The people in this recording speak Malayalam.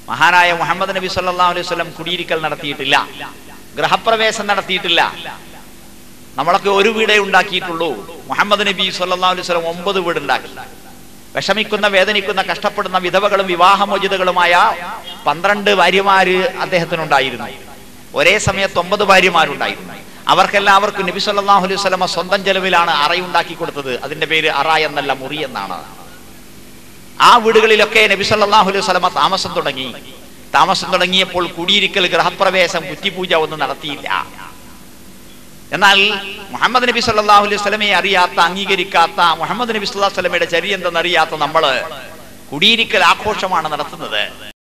മഹാനായ മുഹമ്മദ് നബി സല്ലല്ലാഹു അലൈഹി വസല്ലം കുടിയിരിക്കൽ നടത്തിയിട്ടില്ല ഗൃഹപ്രവേശം നടത്തിയിട്ടില്ല നമ്മളൊക്കെ ഒരു വീടേ ഉണ്ടാക്കിയിട്ടുള്ളൂ മുഹമ്മദ് നബി സല്ലല്ലാഹു അലൈഹി വസല്ലം ഒമ്പത് വീടുണ്ടാക്കി വിഷമിക്കുന്ന വേദനിക്കുന്ന കഷ്ടപ്പെടുന്ന വിധവകളും വിവാഹമോചിതകളുമായ പന്ത്രണ്ട് ഭാര്യമാര് അദ്ദേഹത്തിനുണ്ടായിരുന്നു ഒരേ സമയത്ത് ഒമ്പത് ഭാര്യമാരുണ്ടായിരുന്നു അവർക്കെല്ലാവർക്കും നബി സല്ലല്ലാഹു അലൈഹി വസല്ലമ സ്വന്തം ചെലവിലാണ് അറയുണ്ടാക്കി കൊടുത്തത് അതിന്റെ പേര് അറ എന്നല്ല മുറി എന്നാണ് ആ വീടുകളിലൊക്കെ നബി സല്ലല്ലാഹു അലൈഹി വസല്ലമ താമസം തുടങ്ങി താമസം തുടങ്ങിയപ്പോൾ കുടിയിരിക്കൽ ഗൃഹപ്രവേശം കുറ്റിപൂജ ഒന്നും നടത്തിയില്ല എന്നാൽ മുഹമ്മദ് നബി സല്ലല്ലാഹു അലൈഹി വസല്ലമയെ അറിയാത്ത അംഗീകരിക്കാത്ത മുഹമ്മദ് നബി സല്ലല്ലാഹു അലൈഹി വസല്ലമയുടെ ചരി എന്തെന്നറിയാത്ത നമ്മള് കുടിയിരിക്കൽ ആഘോഷമാണ് നടത്തുന്നത്